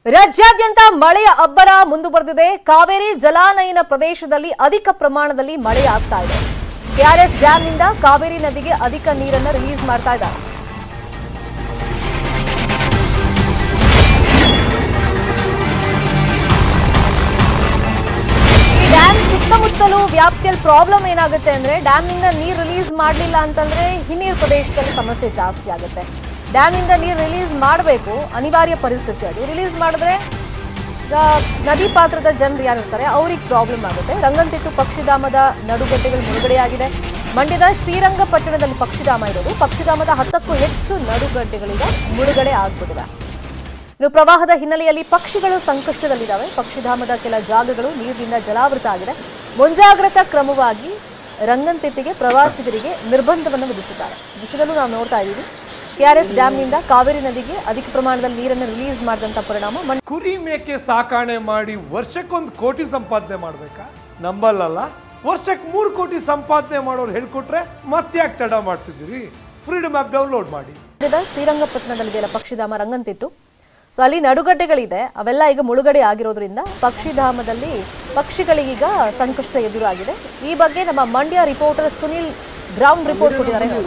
ರಾಜ್ಯಾದ್ಯಂತ ಮಳೆಯ ಅಬ್ಬರ ಮುಂದುವರೆದಿದೆ ಕಾವೇರಿ ಜಲಾನಯನ ಪ್ರದೇಶದಲ್ಲಿ ಅಧಿಕ ಪ್ರಮಾಣದಲ್ಲಿ ಮಳೆ ಆಗ್ತಾ ಇದೆ ಕೆಆರ್ಎಸ್ ಡ್ಯಾಂನಿಂದ ಕಾವೇರಿ ನದಿಗೆ ಅಧಿಕ ನೀರನ್ನು ರಿಲೀಸ್ ಮಾಡ್ತಾ ಇದ್ದಾರೆ ಈ ಡ್ಯಾಮ್ ಸುತ್ತಮುತ್ತಲೂ ವ್ಯಾಪ್ತಿಯಲ್ಲಿ ಪ್ರಾಬ್ಲಮ್ ಏನಾಗುತ್ತೆ ಅಂದ್ರೆ ಡ್ಯಾಮ್ನಿಂದ ನೀರು ರಿಲೀಸ್ ಮಾಡಲಿಲ್ಲ ಅಂತಂದ್ರೆ ಹಿನ್ನೀರು ಪ್ರದೇಶದಲ್ಲಿ ಸಮಸ್ಯೆ ಜಾಸ್ತಿ ಆಗುತ್ತೆ ಡ್ಯಾಮ್ನಿಂದ ನೀರು ರಿಲೀಸ್ ಮಾಡಬೇಕು ಅನಿವಾರ್ಯ ಪರಿಸ್ಥಿತಿ ಅದು ರಿಲೀಸ್ ಮಾಡಿದ್ರೆ ಈಗ ನದಿ ಪಾತ್ರದ ಜನರು ಯಾರಿರ್ತಾರೆ ಅವ್ರಿಗೆ ಪ್ರಾಬ್ಲಮ್ ಆಗುತ್ತೆ ರಂಗಂತಿಟ್ಟು ಪಕ್ಷಿಧಾಮದ ನಡುಗಡ್ಡೆಗಳು ಮುಳುಗಡೆಯಾಗಿದೆ ಮಂಡ್ಯದ ಶ್ರೀರಂಗಪಟ್ಟಣದಲ್ಲಿ ಪಕ್ಷಿಧಾಮ ಇರೋದು ಪಕ್ಷಿಧಾಮದ ಹತ್ತಕ್ಕೂ ಹೆಚ್ಚು ನಡುಗಡ್ಡೆಗಳೀಗ ಮುಳುಗಡೆ ಆಗ್ಬಿಟ್ಟಿವೆ ಇನ್ನು ಪ್ರವಾಹದ ಹಿನ್ನೆಲೆಯಲ್ಲಿ ಪಕ್ಷಿಗಳು ಸಂಕಷ್ಟದಲ್ಲಿದ್ದಾವೆ ಪಕ್ಷಿಧಾಮದ ಕೆಲ ಜಾಗಗಳು ನೀರಿನಿಂದ ಜಲಾವೃತ ಆಗಿದೆ ಮುಂಜಾಗ್ರತಾ ಕ್ರಮವಾಗಿ ರಂಗಂತಿಟ್ಟಿಗೆ ಪ್ರವಾಸಿಗರಿಗೆ ನಿರ್ಬಂಧವನ್ನು ವಿಧಿಸಿದ್ದಾರೆ ದೃಶ್ಯದಲ್ಲೂ ನಾವು ನೋಡ್ತಾ ಇದ್ದೀವಿ ಕೆಆರ್ಎಸ್ ಡ್ಯಾಂನಿಂದ ಕಾವೇರಿ ನದಿಗೆ ಅಧಿಕ ಪ್ರಮಾಣದಲ್ಲಿ ನೀರನ್ನು ರಿಲೀಸ್ ಮಾಡಿದಂಥ ಪರಿಣಾಮ ಮಂಡ್ಯ ಕುರಿ ಮೇಕೆ ಸಾಕಾಣೆ ಮಾಡಿ ವರ್ಷಕ್ಕೊಂದು ಕೋಟಿ ಸಂಪಾದನೆ ಮಾಡ್ಬೇಕಾ ನಂಬಲ್ಲಲ್ಲ ವರ್ಷಕ್ಕೆ ಮೂರು ಕೋಟಿ ಸಂಪಾದನೆ ಮಾಡೋರು ಹೇಳ್ಕೊಟ್ರೆ ಮತ್ತೆ ಯಾಕೆ ತಡ ಮಾಡ್ತಿದ್ದೀರಿ ಫ್ರೀಡಮ್ ಆ್ಯಪ್ ಡೌನ್ಲೋಡ್ ಮಾಡಿ ಮಂಡ್ಯದ ಶ್ರೀರಂಗಪಟ್ಟಣದಲ್ಲಿದೆಯಲ್ಲ ಪಕ್ಷಿಧಾಮ ರಂಗಂತಿಟ್ಟು ಸೊ ಅಲ್ಲಿ ನಡುಗಡ್ಡೆಗಳಿದೆ ಅವೆಲ್ಲ ಈಗ ಮುಳುಗಡೆ ಆಗಿರೋದ್ರಿಂದ ಪಕ್ಷಿಧಾಮದಲ್ಲಿ ಪಕ್ಷಿಗಳಿಗೀಗ ಸಂಕಷ್ಟ ಎದುರಾಗಿದೆ ಈ ಬಗ್ಗೆ ನಮ್ಮ Mandya reporter Sunil ground report ಕೊಟ್ಟಿದ್ದಾರೆ ನೋಡಿ.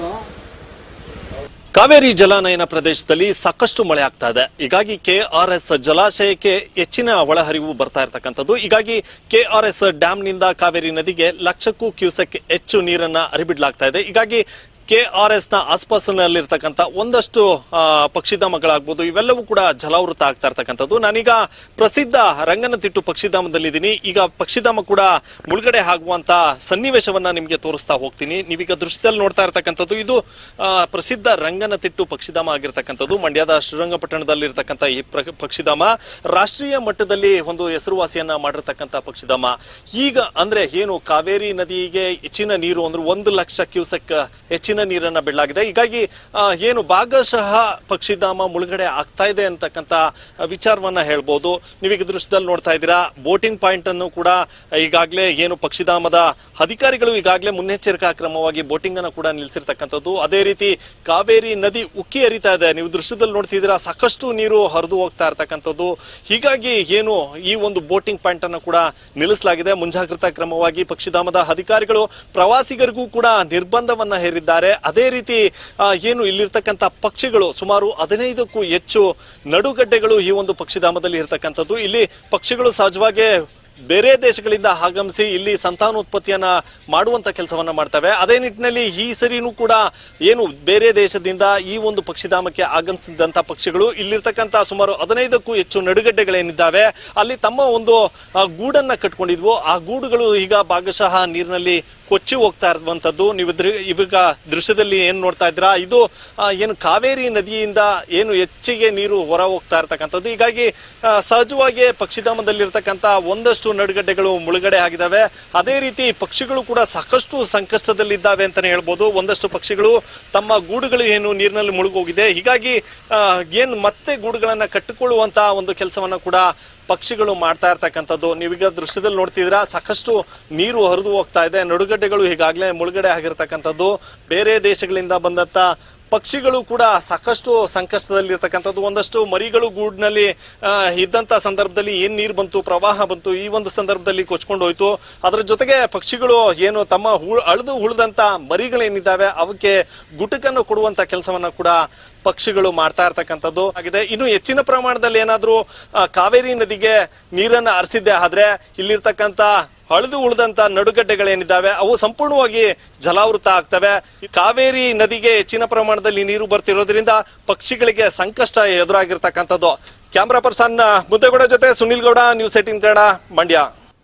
ಕಾವೇರಿ ಜಲಾನಯನ ಪ್ರದೇಶದಲ್ಲಿ ಸಾಕಷ್ಟು ಮಳೆ ಆಗ್ತಾ ಇದೆ ಹೀಗಾಗಿ ಕೆಆರ್ಎಸ್ ಜಲಾಶಯಕ್ಕೆ ಹೆಚ್ಚಿನ ಒಳಹರಿವು ಬರ್ತಾ ಇರತಕ್ಕಂಥದ್ದು ಹೀಗಾಗಿ ಕೆಆರ್ಎಸ್ ಡ್ಯಾಂನಿಂದ ಕಾವೇರಿ ನದಿಗೆ ಲಕ್ಷಕ್ಕೂ ಕ್ಯೂಸೆಕ್ ಹೆಚ್ಚು ನೀರನ್ನ ಹರಿಬಿಡ್ಲಾಗ್ತಾ ಇದೆ ಹೀಗಾಗಿ ಕೆಆರ್ಎಸ್ ನ ಆಸ್ಪಾಸಿನಲ್ಲಿರ್ತಕ್ಕಂಥ ಒಂದಷ್ಟು ಆ, ಪಕ್ಷಿಧಾಮಗಳಾಗ್ಬೋದು ಇವೆಲ್ಲವೂ ಕೂಡ ಜಲಾವೃತ ಆಗ್ತಾ ಇರ್ತಕ್ಕಂಥದ್ದು ನಾನೀಗ ಪ್ರಸಿದ್ಧ ರಂಗನತಿಟ್ಟು ಪಕ್ಷಿಧಾಮದಲ್ಲಿದ್ದೀನಿ ಈಗ ಪಕ್ಷಿಧಾಮ ಕೂಡ ಮುಳುಗಡೆ ಆಗುವಂತ ಸನ್ನಿವೇಶವನ್ನ ನಿಮಗೆ ತೋರಿಸ್ತಾ ಹೋಗ್ತೀನಿ ನೀವೀಗ ದೃಶ್ಯದಲ್ಲಿ ನೋಡ್ತಾ ಇರ್ತಕ್ಕಂಥದ್ದು ಇದು ಆ, ಪ್ರಸಿದ್ಧ ರಂಗನತಿಟ್ಟು ಪಕ್ಷಿಧಾಮ ಆಗಿರ್ತಕ್ಕಂಥದ್ದು ಮಂಡ್ಯದ ಶ್ರೀರಂಗಪಟ್ಟಣದಲ್ಲಿರ್ತಕ್ಕಂಥ ಈ ಪ್ರ- ಪಕ್ಷಿಧಾಮ ರಾಷ್ಟ್ರೀಯ ಮಟ್ಟದಲ್ಲಿ ಒಂದು ಹೆಸರುವಾಸಿಯನ್ನ ಮಾಡಿರ್ತಕ್ಕಂಥ ಪಕ್ಷಿಧಾಮ ಈಗ ಅಂದ್ರೆ ಏನು ಕಾವೇರಿ ನದಿಗೆ ಹೆಚ್ಚಿನ ನೀರು ಅಂದ್ರೆ ಒಂದು ಲಕ್ಷ ಕ್ಯೂಸೆಕ್ ಹೆಚ್ಚಿನ ನೀರನ್ನ ಬಿಡಲಾಗಿದೆ ಹೀಗಾಗಿ ಆ, ಏನು ಭಾಗಶಃ ಪಕ್ಷಿಧಾಮ ಮುಳುಗಡೆ ಆಗ್ತಾ ಇದೆ ಅಂತಕ್ಕಂಥ ವಿಚಾರವನ್ನ ಹೇಳ್ಬೋದು ನೀವೀಗ ದೃಶ್ಯದಲ್ಲಿ ನೋಡ್ತಾ ಇದ್ದೀರಾ ಬೋಟಿಂಗ್ ಪಾಯಿಂಟ್ ಅನ್ನು ಕೂಡ ಈಗಾಗಲೇ ಏನು ಪಕ್ಷಿಧಾಮದ ಅಧಿಕಾರಿಗಳು ಈಗಾಗಲೇ ಮುನ್ನೆಚ್ಚರಿಕಾ ಕ್ರಮವಾಗಿ ಬೋಟಿಂಗ್ ಅನ್ನು ಕೂಡ ನಿಲ್ಲಿಸಿರ್ತಕ್ಕಂಥದ್ದು ಅದೇ ರೀತಿ ಕಾವೇರಿ ನದಿ ಉಕ್ಕಿ ಹರಿತಾ ಇದೆ ನೀವು ದೃಶ್ಯದಲ್ಲಿ ನೋಡ್ತಿದ್ದೀರಾ ಸಾಕಷ್ಟು ನೀರು ಹರಿದು ಹೋಗ್ತಾ ಇರ್ತಕ್ಕಂಥದ್ದು ಹೀಗಾಗಿ ಏನು ಈ ಒಂದು ಬೋಟಿಂಗ್ ಪಾಯಿಂಟ್ ಅನ್ನು ಕೂಡ ನಿಲ್ಲಿಸಲಾಗಿದೆ ಮುಂಜಾಗ್ರತಾ ಕ್ರಮವಾಗಿ ಪಕ್ಷಿಧಾಮದ ಅಧಿಕಾರಿಗಳು ಪ್ರವಾಸಿಗರಿಗೂ ಕೂಡ ನಿರ್ಬಂಧವನ್ನ ಹೇರಿದ್ದಾರೆ ಅದೇ ರೀತಿ ಆ, ಏನು ಇಲ್ಲಿರ್ತಕ್ಕಂಥ ಪಕ್ಷಿಗಳು ಸುಮಾರು ಹದಿನೈದಕ್ಕೂ ಹೆಚ್ಚು ನಡುಗಡ್ಡೆಗಳು ಈ ಒಂದು ಪಕ್ಷಿಧಾಮದಲ್ಲಿ ಇರ್ತಕ್ಕಂಥದ್ದು ಇಲ್ಲಿ ಪಕ್ಷಿಗಳು ಸಹಜವಾಗಿ ಬೇರೆ ದೇಶಗಳಿಂದ ಆಗಮಿಸಿ ಇಲ್ಲಿ ಸಂತಾನೋತ್ಪತ್ತಿಯನ್ನ ಮಾಡುವಂತ ಕೆಲಸವನ್ನ ಮಾಡ್ತವೆ ಅದೇ ನಿಟ್ಟಿನಲ್ಲಿ ಈ ಸರಿನೂ ಕೂಡ ಏನು ಬೇರೆ ದೇಶದಿಂದ ಈ ಒಂದು ಪಕ್ಷಿಧಾಮಕ್ಕೆ ಆಗಮಿಸಿದಂತ ಪಕ್ಷಿಗಳು ಇಲ್ಲಿರ್ತಕ್ಕಂಥ ಸುಮಾರು ಹದಿನೈದಕ್ಕೂ ಹೆಚ್ಚು ನಡುಗಡ್ಡೆಗಳೇನಿದ್ದಾವೆ ಅಲ್ಲಿ ತಮ್ಮ ಒಂದು ಆ, ಗೂಡನ್ನ ಕಟ್ಕೊಂಡಿದ್ವು ಆ ಗೂಡುಗಳು ಈಗ ಭಾಗಶಃ ನೀರಿನಲ್ಲಿ ಕೊಚ್ಚಿ ಹೋಗ್ತಾ ಇರುವಂತದ್ದು ನೀವು ದೃ- ಇವಾಗ ದೃಶ್ಯದಲ್ಲಿ ಏನ್ ನೋಡ್ತಾ ಇದ್ದೀರಾ ಇದು ಆ, ಏನು ಕಾವೇರಿ ನದಿಯಿಂದ ಏನು ಹೆಚ್ಚಿಗೆ ನೀರು ಹೊರ ಹೋಗ್ತಾ ಇರ್ತಕ್ಕಂಥದ್ದು ಹೀಗಾಗಿ ಆ, ಸಹಜವಾಗಿ ಪಕ್ಷಿಧಾಮದಲ್ಲಿರ್ತಕ್ಕಂಥ ಒಂದಷ್ಟು ನಡುಗಡ್ಡೆಗಳು ಮುಳುಗಡೆ ಆಗಿದ್ದಾವೆ ಅದೇ ರೀತಿ ಪಕ್ಷಿಗಳು ಕೂಡ ಸಾಕಷ್ಟು ಸಂಕಷ್ಟದಲ್ಲಿದ್ದಾವೆ ಅಂತಾನೆ ಹೇಳ್ಬೋದು ಒಂದಷ್ಟು ಪಕ್ಷಿಗಳು ತಮ್ಮ ಗೂಡುಗಳು ಏನು ನೀರಿನಲ್ಲಿ ಮುಳುಗೋಗಿದೆ ಹೀಗಾಗಿ ಆ, ಏನ್ ಮತ್ತೆ ಗೂಡುಗಳನ್ನ ಕಟ್ಟಿಕೊಳ್ಳುವಂತ ಒಂದು ಕೆಲಸವನ್ನ ಕೂಡ ಪಕ್ಷಿಗಳು ಮಾಡ್ತಾ ಇರ್ತಕ್ಕಂಥದ್ದು ನೀವೀಗ ದೃಶ್ಯದಲ್ಲಿ ನೋಡ್ತಿದ್ದೀರಾ ಸಾಕಷ್ಟು ನೀರು ಹರಿದು ಹೋಗ್ತಾ ಇದೆ ನಡುಗಡ್ಡೆಗಳು ಈಗಾಗಲೇ ಮುಳುಗಡೆ ಆಗಿರ್ತಕ್ಕಂಥದ್ದು ಬೇರೆ ದೇಶಗಳಿಂದ ಬಂದಂತ ಪಕ್ಷಿಗಳು ಕೂಡ ಸಾಕಷ್ಟು ಸಂಕಷ್ಟದಲ್ಲಿರ್ತಕ್ಕಂಥದ್ದು ಒಂದಷ್ಟು ಮರಿಗಳು ಗೂಡಿನಲ್ಲಿ ಆ, ಇದ್ದಂತ ಸಂದರ್ಭದಲ್ಲಿ ಏನ್ ನೀರು ಬಂತು ಪ್ರವಾಹ ಬಂತು ಈ ಒಂದು ಸಂದರ್ಭದಲ್ಲಿ ಕೊಚ್ಕೊಂಡು ಹೋಯ್ತು ಅದರ ಜೊತೆಗೆ ಪಕ್ಷಿಗಳು ಏನು ತಮ್ಮ ಹು- ಅಳಿದು ಉಳಿದಂತ ಮರಿಗಳೇನಿದ್ದಾವೆ ಅವಕ್ಕೆ ಗುಟುಕನ್ನು ಕೊಡುವಂತ ಕೆಲಸವನ್ನ ಕೂಡ ಪಕ್ಷಿಗಳು ಮಾಡ್ತಾ ಇರ್ತಕ್ಕಂಥದ್ದು ಆಗಿದೆ ಇನ್ನು ಹೆಚ್ಚಿನ ಪ್ರಮಾಣದಲ್ಲಿ ಏನಾದ್ರೂ ಆ, ಕಾವೇರಿ ನದಿಗೆ ನೀರನ್ನ ಹರಿಸಿದ್ದೆ ಆದ್ರೆ ಇಲ್ಲಿರ್ತಕ್ಕಂಥ ಹಳಿದು ಉಳಿದಂತ ನಡುಗಡ್ಡೆಗಳೇನಿದ್ದಾವೆ ಅವು ಸಂಪೂರ್ಣವಾಗಿ ಜಲಾವೃತ ಆಗ್ತವೆ ಈ ಕಾವೇರಿ ನದಿಗೆ ಹೆಚ್ಚಿನ ಪ್ರಮಾಣದಲ್ಲಿ ನೀರು ಬರ್ತಿರೋದ್ರಿಂದ ಪಕ್ಷಿಗಳಿಗೆ ಸಂಕಷ್ಟ ಎದುರಾಗಿರ್ತಕ್ಕಂಥದ್ದು ಕ್ಯಾಮ್ರಾ ಪರ್ಸನ್ ಮುದ್ದೇಗೌಡ ಜೊತೆ ಸುನಿಲ್ ಗೌಡ ನ್ಯೂಸ್ ಏಟಿನ್ ಕನ್ನಡ ಮಂಡ್ಯ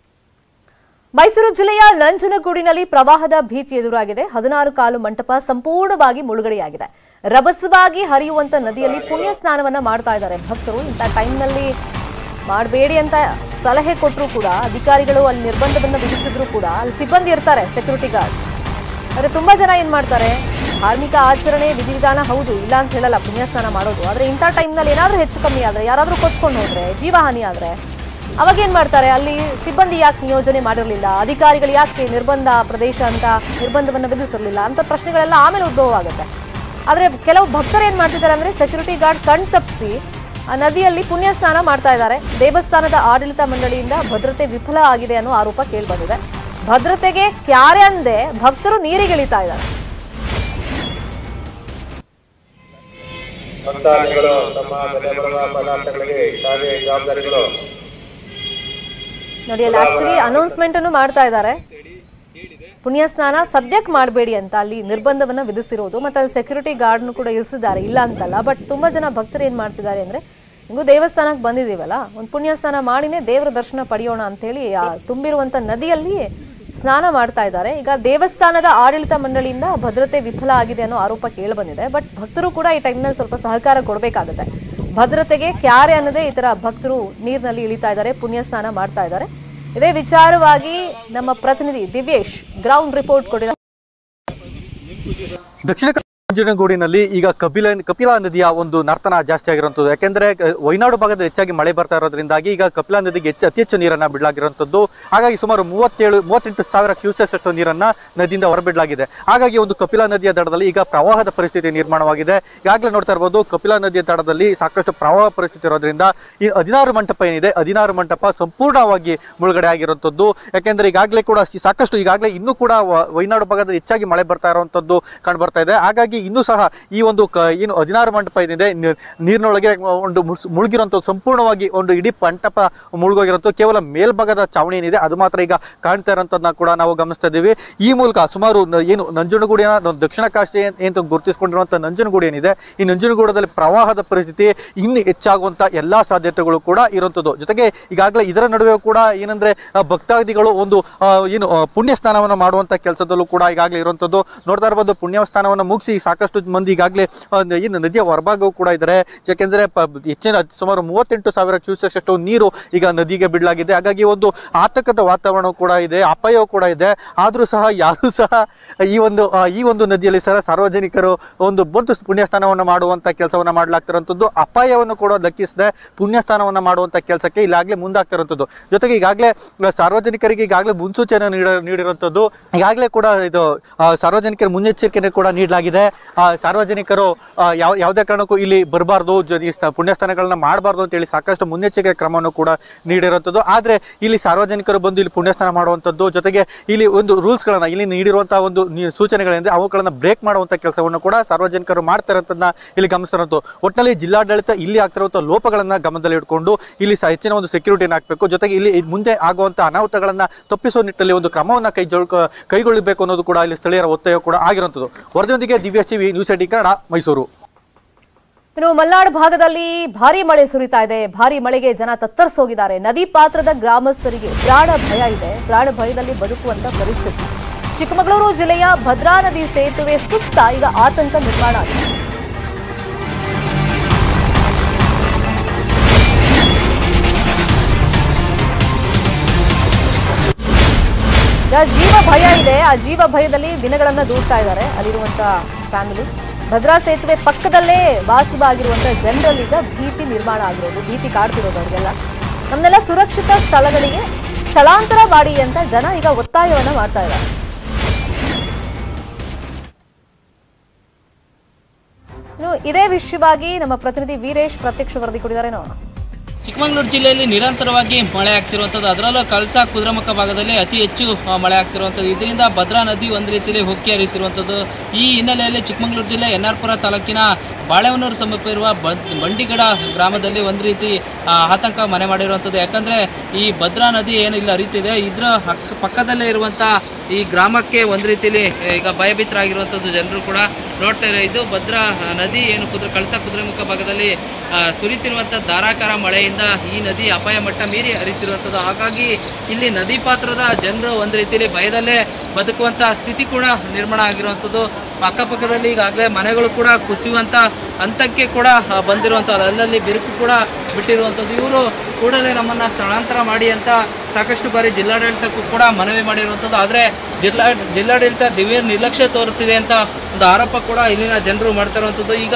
ಮೈಸೂರು ಜಿಲ್ಲೆಯ ನಂಜನಗೂಡಿನಲ್ಲಿ ಪ್ರವಾಹದ ಭೀತಿ ಎದುರಾಗಿದೆ ಹದಿನಾರು ಕಾಲು ಮಂಟಪ ಸಂಪೂರ್ಣವಾಗಿ ಮುಳುಗಡೆಯಾಗಿದೆ ರಭಸವಾಗಿ ಹರಿಯುವಂತ ನದಿಯಲ್ಲಿ ಪುಣ್ಯ ಸ್ನಾನವನ್ನ ಮಾಡ್ತಾ ಇದ್ದಾರೆ ಭಕ್ತರು ಇಂಥ ಟೈಮ್ನಲ್ಲಿ ಮಾಡಬೇಡಿ ಅಂತ ಸಲಹೆ ಕೊಟ್ಟರು ಕೂಡ ಅಧಿಕಾರಿಗಳು ಅಲ್ಲಿ ನಿರ್ಬಂಧವನ್ನ ವಿಧಿಸಿದ್ರು ಕೂಡ ಅಲ್ಲಿ ಸಿಬ್ಬಂದಿ ಇರ್ತಾರೆ ಸೆಕ್ಯೂರಿಟಿ ಗಾರ್ಡ್ ಆದ್ರೆ ತುಂಬಾ ಜನ ಏನ್ ಮಾಡ್ತಾರೆ ಧಾರ್ಮಿಕ ಆಚರಣೆ ವಿಧಿವಿಧಾನ ಹೌದು ಇಲ್ಲ ಅಂತ ಹೇಳಲ್ಲ ಪುಣ್ಯಸ್ನಾನ ಮಾಡೋದು ಆದ್ರೆ ಇಂಥ ಟೈಮ್ನಲ್ಲಿ ಏನಾದ್ರೂ ಹೆಚ್ಚು ಕಮ್ಮಿ ಆದ್ರೆ ಯಾರಾದ್ರೂ ಕೊಚ್ಕೊಂಡು ಹೋದ್ರೆ ಜೀವಹಾನಿ ಆದ್ರೆ ಅವಾಗ ಏನ್ ಮಾಡ್ತಾರೆ ಅಲ್ಲಿ ಸಿಬ್ಬಂದಿ ಯಾಕೆ ನಿಯೋಜನೆ ಮಾಡಿರಲಿಲ್ಲ ಅಧಿಕಾರಿಗಳು ಯಾಕೆ ನಿರ್ಬಂಧ ಪ್ರದೇಶ ಅಂತ ನಿರ್ಬಂಧವನ್ನ ವಿಧಿಸಿರಲಿಲ್ಲ ಅಂತ ಪ್ರಶ್ನೆಗಳೆಲ್ಲ ಆಮೇಲೆ ಉದ್ಭವ ಆಗುತ್ತೆ ಆದ್ರೆ ಕೆಲವು ಭಕ್ತರು ಏನ್ ಮಾಡ್ತಿದ್ದಾರೆ ಅಂದ್ರೆ ಸೆಕ್ಯೂರಿಟಿ ಗಾರ್ಡ್ ಕಣ್ ತಪ್ಪಿಸಿ ಆ ನದಿಯಲ್ಲಿ ಪುಣ್ಯ ಸ್ನಾನ ಮಾಡ್ತಾ ಇದ್ದಾರೆ ದೇವಸ್ಥಾನದ ಆಡಳಿತ ಮಂಡಳಿಯಿಂದ ಭದ್ರತೆ ವಿಫಲ ಆಗಿದೆ ಅನ್ನೋ ಆರೋಪ ಕೇಳಿಬಂದಿದೆ ಭದ್ರತೆಗೆ ಕ್ಯಾರೆ ಅಂದೆ ಭಕ್ತರು ನೀರಿಗಿಳಿತಾ ಇದ್ದಾರೆ ಭಕ್ತಾದಿಗಳು ತಮ್ಮ ಬೆಲೆ ಬರುವ ಪದಾರ್ಥಗಳಿಗೆ ಶಾಲೆಯ ಜವಾಬ್ದಾರಿಗಳು ನೋಡಿ ಅಲ್ಲಿ ಆಕ್ಚುಲಿ ಅನೌನ್ಸ್ಮೆಂಟ್ ಅನ್ನು ಮಾಡ್ತಾ ಇದ್ದಾರೆ ಪುಣ್ಯ ಸ್ನಾನ ಸದ್ಯಕ್ಕೆ ಮಾಡಬೇಡಿ ಅಂತ ಅಲ್ಲಿ ನಿರ್ಬಂಧವನ್ನ ವಿಧಿಸಿರೋದು ಮತ್ತೆ ಅಲ್ಲಿ ಸೆಕ್ಯೂರಿಟಿ ಗಾರ್ಡ್ನು ಕೂಡ ಇರಿಸಿದ್ದಾರೆ ಇಲ್ಲ ಅಂತಲ್ಲ ಬಟ್ ತುಂಬಾ ಜನ ಭಕ್ತರು ಏನ್ ಮಾಡ್ತಿದ್ದಾರೆ ಅಂದ್ರೆ ಹಿಂಗೂ ದೇವಸ್ಥಾನಕ್ಕೆ ಬಂದಿದೀವಲ್ಲ ಒಂದು ಪುಣ್ಯ ಸ್ನಾನ ಮಾಡಿನೇ ದೇವರ ದರ್ಶನ ಪಡೆಯೋಣ ಅಂತೇಳಿ ಆ ತುಂಬಿರುವಂತ ನದಿಯಲ್ಲಿ ಸ್ನಾನ ಮಾಡ್ತಾ ಇದ್ದಾರೆ ಈಗ ದೇವಸ್ಥಾನದ ಆಡಳಿತ ಮಂಡಳಿಯಿಂದ ಭದ್ರತೆ ವಿಫಲ ಆಗಿದೆ ಅನ್ನೋ ಆರೋಪ ಕೇಳಿಬಂದಿದೆ ಬಟ್ ಭಕ್ತರು ಕೂಡ ಈ ಟೈಮ್ನಲ್ಲಿ ಸ್ವಲ್ಪ ಸಹಕಾರ ಕೊಡಬೇಕಾಗುತ್ತೆ ಭದ್ರತೆಗೆ ಕ್ಯಾರೆ ಅನ್ನದೇ ಈ ತರ ಭಕ್ತರು ನೀರಿನಲ್ಲಿ ಇಳಿತಾ ಇದ್ದಾರೆ ಪುಣ್ಯ ಸ್ನಾನ ಮಾಡ್ತಾ ಇದ್ದಾರೆ ಇದೇ ವಿಚಾರವಾಗಿ ನಮ್ಮ ಪ್ರತಿನಿಧಿ ದಿವ್ಯೇಶ್ ಗ್ರೌಂಡ್ ರಿಪೋರ್ಟ್ ಕೊಟ್ಟಿದ್ದಾರೆ ದಕ್ಷಿಣ ಕನ್ನಡ ನಂಜನಗೂಡಿನಲ್ಲಿ ಈಗ ಕಪಿಲ ಕಪಿಲಾ ನದಿಯ ಒಂದು ನರ್ತನ ಜಾಸ್ತಿ ಆಗಿರುವಂಥದ್ದು ಯಾಕೆಂದ್ರೆ ಕ- ವಯನಾಡು ಭಾಗದಲ್ಲಿ ಹೆಚ್ಚಾಗಿ ಮಳೆ ಬರ್ತಾ ಇರೋದ್ರಿಂದಾಗಿ ಈಗ ಕಪಿಲಾ ನದಿಗೆ ಹೆಚ್ಚು ಅತಿ ಹೆಚ್ಚು ನೀರನ್ನ ಬಿಡಲಾಗಿರುವಂಥದ್ದು ಹಾಗಾಗಿ ಸುಮಾರು ಮೂವತ್ತೇಳು ಮೂವತ್ತೆಂಟು ಸಾವಿರ ಕ್ಯೂಸೆಕ್ಸ್ ಅಷ್ಟು ನೀರನ್ನ ನದಿಯಿಂದ ಹೊರಬಿಡಲಾಗಿದೆ ಹಾಗಾಗಿ ಒಂದು ಕಪಿಲಾ ನದಿಯ ದಡದಲ್ಲಿ ಈಗ ಪ್ರವಾಹದ ಪರಿಸ್ಥಿತಿ ನಿರ್ಮಾಣವಾಗಿದೆ ಈಗಾಗಲೇ ನೋಡ್ತಾ ಇರ್ಬೋದು ಕಪಿಲಾ ನದಿಯ ದಡದಲ್ಲಿ ಸಾಕಷ್ಟು ಪ್ರವಾಹ ಪರಿಸ್ಥಿತಿ ಇರೋದ್ರಿಂದ ಈ ಹದಿನಾರು ಮಂಟಪ ಏನಿದೆ ಹದಿನಾರು ಮಂಟಪ ಸಂಪೂರ್ಣವಾಗಿ ಮುಳುಗಡೆ ಆಗಿರುವಂಥದ್ದು ಯಾಕೆಂದ್ರೆ ಈಗಾಗಲೇ ಕೂಡ ಸಿ- ಸಾಕಷ್ಟು ಈಗಾಗಲೇ ಇನ್ನೂ ಕೂಡ ವ- ವಯನಾಡು ಭಾಗದಲ್ಲಿ ಹೆಚ್ಚಾಗಿ ಮಳೆ ಬರ್ತಾ ಇರುವಂಥದ್ದು ಕಂಡು ಬರ್ತಾ ಇದೆ ಹಾಗಾಗಿ ಇನ್ನೂ ಸಹ ಈ ಒಂದು ಕ ಏನು ಹದಿನಾರು ಮಂಟಪ ಏನಿದೆ ನೀ- ನೀರಿನೊಳಗೆ ಒಂದು ಮುಳ್ಸ್- ಮುಳುಗಿರುವಂಥದ್ದು ಸಂಪೂರ್ಣವಾಗಿ ಒಂದು ಇಡೀ ಮಂಟಪ ಮುಳುಗೋಗಿರುವಂಥದ್ದು ಕೇವಲ ಮೇಲ್ಭಾಗದ ಚಾವಣಿ ಏನಿದೆ ಅದು ಮಾತ್ರ ಈಗ ಕಾಣ್ತಾ ಇರೋಂಥದ್ದನ್ನ ಕೂಡ ನಾವು ಗಮನಿಸ್ತಾ ಇದ್ದೀವಿ ಈ ಮೂಲಕ ಸುಮಾರು ನ- ಏನು ನಂಜನಗೂಡಿನ ಒಂದು ದಕ್ಷಿಣ ಕಾಶಿ ಅಂತ ಗುರುತಿಸಿಕೊಂಡಿರುವಂಥ ನಂಜನಗೂಡು ಏನಿದೆ ಈ ನಂಜನಗೂಡದಲ್ಲಿ ಪ್ರವಾಹದ ಪರಿಸ್ಥಿತಿ ಇನ್ನು ಹೆಚ್ಚಾಗುವಂತ ಎಲ್ಲಾ ಸಾಧ್ಯತೆಗಳು ಕೂಡ ಇರುವಂಥದ್ದು ಜೊತೆಗೆ ಈಗಾಗಲೇ ಇದರ ನಡುವೆ ಕೂಡ ಏನಂದ್ರೆ ಆ, ಭಕ್ತಾದಿಗಳು ಒಂದು ಆ, ಏನು ಆ, ಪುಣ್ಯ ಸ್ನಾನವನ್ನು ಮಾಡುವಂತ ಕೆಲಸದಲ್ಲೂ ಕೂಡ ಈಗಾಗಲೇ ಇರುವಂಥದ್ದು ನೋಡ್ತಾ ಇರ್ಬೋದು ಪುಣ್ಯ ಸ್ನಾನವನ್ನು ಮುಗಿಸಿ ಸಾಕಷ್ಟು ಮಂದಿ ಈಗಾಗಲೇ ಆ, ಏನು ನದಿಯ ಹೊರಭಾಗವೂ ಕೂಡ ಇದ್ದಾರೆ ಯಾಕೆಂದ್ರೆ ಪ- ಹೆಚ್ಚಿನ ಸುಮಾರು ಮೂವತ್ತೆಂಟು ಸಾವಿರ ಕ್ಯೂಸೆಸ್ ಅಷ್ಟು ನೀರು ಈಗ ನದಿಗೆ ಬಿಡಲಾಗಿದೆ ಹಾಗಾಗಿ ಒಂದು ಆತಂಕದ ವಾತಾವರಣ ಕೂಡ ಇದೆ ಅಪಾಯವೂ ಕೂಡ ಇದೆ ಆದರೂ ಸಹ ಯಾರು ಸಹ ಈ ಒಂದು ಆ, ಈ ಒಂದು ನದಿಯಲ್ಲಿ ಸಹ ಸಾರ್ವಜನಿಕರು ಒಂದು ಬಂದು ಪುಣ್ಯ ಸ್ನಾನವನ್ನು ಮಾಡುವಂತ ಕೆಲಸವನ್ನ ಮಾಡಲಾಗ್ತಿರೋಂಥದ್ದು ಅಪಾಯವನ್ನು ಕೂಡ ಲೆಕ್ಕಿಸದೆ ಪುಣ್ಯ ಸ್ನಾನವನ್ನ ಮಾಡುವಂತ ಕೆಲಸಕ್ಕೆ ಈಗಾಗಲೇ ಮುಂದಾಗ್ತಿರೋಂಥದ್ದು ಜೊತೆಗೆ ಈಗಾಗಲೇ ಸಾರ್ವಜನಿಕರಿಗೆ ಈಗಾಗಲೇ ಮುನ್ಸೂಚನೆ ನೀಡ ನೀಡಿರುವಂಥದ್ದು ಈಗಾಗಲೇ ಕೂಡ ಇದು ಆ, ಸಾರ್ವಜನಿಕರ ಮುನ್ನೆಚ್ಚರಿಕೆಯನ್ನು ಕೂಡ ನೀಡಲಾಗಿದೆ ಆ, ಸಾರ್ವಜನಿಕರು ಆ, ಯಾವ ಯಾವುದೇ ಕಾರಣಕ್ಕೂ ಇಲ್ಲಿ ಬರಬಾರ್ದು ಈ ಸ- ಪುಣ್ಯ ಸ್ನಾನಗಳನ್ನ ಮಾಡಬಾರ್ದು ಅಂತೇಳಿ ಸಾಕಷ್ಟು ಮುನ್ನೆಚ್ಚರಿಕೆ ಕ್ರಮವನ್ನು ಕೂಡ ನೀಡಿರುವಂಥದ್ದು ಆದರೆ ಇಲ್ಲಿ ಸಾರ್ವಜನಿಕರು ಬಂದು ಇಲ್ಲಿ ಪುಣ್ಯ ಸ್ನಾನ ಮಾಡುವಂಥದ್ದು ಜೊತೆಗೆ ಇಲ್ಲಿ ಒಂದು ರೂಲ್ಸ್ಗಳನ್ನ ಇಲ್ಲಿ ನೀಡಿರುವಂತಹ ಒಂದು ನಿ- ಸೂಚನೆಗಳಿಂದ ಅವುಗಳನ್ನ ಬ್ರೇಕ್ ಮಾಡುವಂಥ ಕೆಲಸವನ್ನು ಕೂಡ ಸಾರ್ವಜನಿಕರು ಮಾಡ್ತಾರೆ ಅಂತದನ್ನ ಇಲ್ಲಿ ಗಮನಿಸಿರೋದು ಒಟ್ಟಿನಲ್ಲಿ ಜಿಲ್ಲಾಡಳಿತ ಇಲ್ಲಿ ಆಗ್ತಿರುವಂಥ ಲೋಪಗಳನ್ನ ಗಮನದಲ್ಲಿ ಇಟ್ಕೊಂಡು ಇಲ್ಲಿ ಸ- ಹೆಚ್ಚಿನ ಒಂದು ಸೆಕ್ಯೂರಿಟಿನ ಹಾಕಬೇಕು ಜೊತೆಗೆ ಇಲ್ಲಿ ಇದ್ ಮುಂದೆ ಆಗುವಂಥ ಅನಾಹುತಗಳನ್ನ ತಪ್ಪಿಸುವ ನಿಟ್ಟಿನಲ್ಲಿ ಒಂದು ಕ್ರಮವನ್ನ ಕೈ ಜೋಳ್ಕ ಕೈಗೊಳ್ಳಬೇಕು ಅನ್ನೋದು ಕೂಡ ಇಲ್ಲಿ ಸ್ಥಳೀಯರ ಒತ್ತಾಯ ಕೂಡ ಆಗಿರುವಂಥದ್ದು ವರದಿಯೊಂದಿಗೆ Divya TV news eighteen Kannada Mysuru ಇನ್ನು ಮಲ್ನಾಡ್ ಭಾಗದಲ್ಲಿ ಭಾರಿ ಮಳೆ ಸುರಿತಾ ಇದೆ ಭಾರಿ ಮಳೆಗೆ ಜನ ತತ್ತರಿಸೋಗಿದ್ದಾರೆ ನದಿ ಪಾತ್ರದ ಗ್ರಾಮಸ್ಥರಿಗೆ ಪ್ರಾಣ ಭಯ ಇದೆ ಪ್ರಾಣ ಭಯದಲ್ಲಿ ಬದುಕುವಂತ ಪರಿಸ್ಥಿತಿ ಚಿಕ್ಕಮಗಳೂರು ಜಿಲ್ಲೆಯ ಭದ್ರಾ ನದಿ ಸೇತುವೆ ಸುತ್ತ ಈಗ ಆತಂಕ ನಿರ್ಮಾಣ ಆಗಿದೆ ಈಗ ಜೀವ ಭಯ ಇದೆ ಆ ಜೀವ ಭಯದಲ್ಲಿ ದಿನಗಳನ್ನ ದೂಡ್ತಾ ಇದ್ದಾರೆ ಅಲ್ಲಿರುವಂತ ಫ್ಯಾಮಿಲಿ ಭದ್ರಾ ಸೇತುವೆ ಪಕ್ಕದಲ್ಲೇ ವಾಸವಾಗಿರುವಂತ ಜನರಲ್ಲಿ ಈಗ ಭೀತಿ ನಿರ್ಮಾಣ ಆಗಿರೋದು ಭೀತಿ ಕಾಡ್ತಿರೋದು ಅವ್ರಿಗೆಲ್ಲ ನಮ್ನೆಲ್ಲ ಸುರಕ್ಷಿತ ಸ್ಥಳಗಳಿಗೆ ಸ್ಥಳಾಂತರ ಮಾಡಿ ಅಂತ ಜನ ಈಗ ಒತ್ತಾಯವನ್ನ ಮಾಡ್ತಾ ಇದ್ದಾರೆ ಇನ್ನು ಇದೇ ವಿಷಯವಾಗಿ ನಮ್ಮ ಪ್ರತಿನಿಧಿ ವೀರೇಶ್ ಪ್ರತ್ಯಕ್ಷ ವರದಿ ಕೊಟ್ಟಿದ್ದಾರೆ ನೋಡೋಣ ಚಿಕ್ಕಮಗಳೂರು ಜಿಲ್ಲೆಯಲ್ಲಿ ನಿರಂತರವಾಗಿ ಮಳೆ ಆಗ್ತಿರುವಂಥದ್ದು ಅದರಲ್ಲೂ ಕಳಸಾ ಕುದುರೆಮುಖ ಭಾಗದಲ್ಲಿ ಅತಿ ಹೆಚ್ಚು ಆ, ಮಳೆ ಆಗ್ತಿರುವಂಥದ್ದು ಇದರಿಂದ ಭದ್ರಾ ನದಿ ಒಂದು ರೀತಿಯಲ್ಲಿ ಹೊಕ್ಕಿ ಹರಿಯುತ್ತಿರುವಂಥದ್ದು ಈ ಹಿನ್ನೆಲೆಯಲ್ಲಿ ಚಿಕ್ಕಮಗಳೂರು ಜಿಲ್ಲೆ ಎನ್ ಆರ್ ಪುರ ತಾಲೂಕಿನ ಬಾಳೆಹೊನ್ನೂರು ಸಮೀಪ ಇರುವ ಬ- ಬಂಡಿಗಡ ಗ್ರಾಮದಲ್ಲಿ ಒಂದು ರೀತಿ ಆ, ಆತಂಕ ಮನೆ ಮಾಡಿರುವಂಥದ್ದು ಯಾಕಂದರೆ ಈ ಭದ್ರಾ ನದಿ ಏನು ಇಲ್ಲಿ ಹರಿತಿದೆ ಇದರ ಅಕ್ಕ ಪಕ್ಕದಲ್ಲೇ ಇರುವಂಥ ಈ ಗ್ರಾಮಕ್ಕೆ ಒಂದು ರೀತಿಯಲ್ಲಿ ಈಗ ಭಯಭೀತರಾಗಿರುವಂಥದ್ದು ಜನರು ಕೂಡ ನೋಡ್ತಾ ಇದ್ದಾರೆ ಇದು ಭದ್ರಾ ಆ, ನದಿ ಏನು ಕುದುರೆ ಕಳಸಾ ಕುದುರೆಮುಖ ಭಾಗದಲ್ಲಿ ಆ, ಸುರಿತಿರುವಂಥ ಧಾರಾಕಾರ ಮಳೆಯಿಂದ ಈ ನದಿ ಅಪಾಯ ಮಟ್ಟ ಮೀರಿ ಹರಿತಿರುವಂಥದ್ದು ಹಾಗಾಗಿ ಇಲ್ಲಿ ನದಿ ಪಾತ್ರದ ಜನರು ಒಂದು ರೀತಿಯಲ್ಲಿ ಭಯದಲ್ಲೇ ಬದುಕುವಂಥ ಸ್ಥಿತಿ ಕೂಡ ನಿರ್ಮಾಣ ಆಗಿರುವಂಥದ್ದು ಅಕ್ಕಪಕ್ಕದಲ್ಲಿ ಈಗಾಗಲೇ ಮನೆಗಳು ಕೂಡ ಕುಸಿಯುವಂಥ ಹಂತಕ್ಕೆ ಕೂಡ ಆ, ಬಂದಿರುವಂಥದ್ದು ಅಲ್ಲಲ್ಲಿ ಬಿರುಕು ಕೂಡ ಬಿಟ್ಟಿರುವಂಥದ್ದು ಇವರು ಕೂಡಲೇ ನಮ್ಮನ್ನು ಸ್ಥಳಾಂತರ ಮಾಡಿ ಅಂತ ಸಾಕಷ್ಟು ಬಾರಿ ಜಿಲ್ಲಾಡಳಿತಕ್ಕೂ ಕೂಡ ಮನವಿ ಮಾಡಿರುವಂಥದ್ದು ಆದರೆ ಜಿಲ್ಲಾ ಜಿಲ್ಲಾಡಳಿತ ದಿವ್ಯ ನಿರ್ಲಕ್ಷ್ಯ ತೋರುತ್ತಿದೆ ಅಂತ ಒಂದು ಆರೋಪ ಕೂಡ ಇಲ್ಲಿನ ಜನರು ಮಾಡ್ತಾ ಇರುವಂಥದ್ದು ಈಗ